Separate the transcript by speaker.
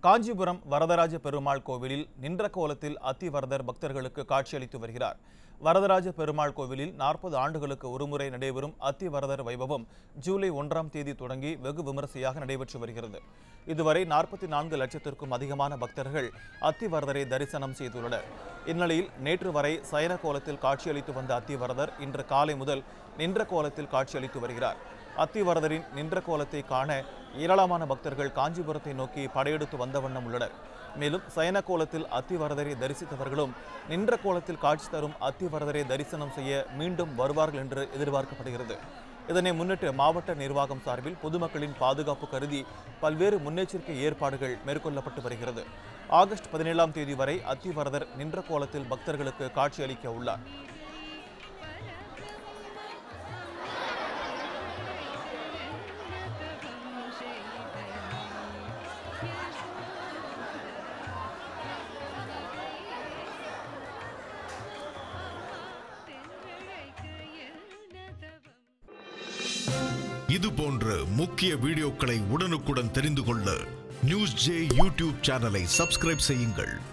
Speaker 1: காஞ்சிபுரம் வரதராஜ பெருமாள் கோவிலில் நின்ற கோலத்தில் அத்திவரதர் பக்தர்களுக்கு காட்சியளித்து வருகிறார் வரதராஜ பெருமாள் கோவிலில் நாற்பது ஆண்டுகளுக்கு ஒருமுறை நடைபெறும் அத்திவரதர் வைபவம் ஜூலை ஒன்றாம் தேதி தொடங்கி வெகு விமரிசையாக நடைபெற்று வருகிறது இதுவரை நாற்பத்தி நான்கு லட்சத்திற்கும் அதிகமான பக்தர்கள் அத்திவரதரை தரிசனம் செய்துள்ளனர் இந்நிலையில் நேற்று வரை சயன கோலத்தில் காட்சியளித்து வந்த அத்திவரதர் இன்று காலை முதல் நின்ற கோலத்தில் காட்சியளித்து வருகிறார் அத்திவரதரின் நின்ற கோலத்தை காண ஏராளமான பக்தர்கள் காஞ்சிபுரத்தை நோக்கி படையெடுத்து வந்த வண்ணம் உள்ளனர் மேலும் சயன கோலத்தில் அத்திவரதரை தரிசித்தவர்களும் நின்ற கோலத்தில் காட்சி தரும் அத்திவரதரை தரிசனம் செய்ய மீண்டும் வருவார்கள் என்று எதிர்பார்க்கப்படுகிறது இதனை முன்னிட்டு மாவட்ட நிர்வாகம் சார்பில் பொதுமக்களின் பாதுகாப்பு கருதி பல்வேறு முன்னெச்சரிக்கை ஏற்பாடுகள் மேற்கொள்ளப்பட்டு வருகிறது ஆகஸ்ட் பதினேழாம் தேதி வரை அத்திவரதர் நின்ற கோலத்தில் பக்தர்களுக்கு காட்சியளிக்க உள்ளார்
Speaker 2: இது போன்ற முக்கிய வீடியோக்களை உடனுக்குடன் தெரிந்து கொள்ள நியூஸ் ஜே யூடியூப் சேனலை சப்ஸ்கிரைப் செய்யுங்கள்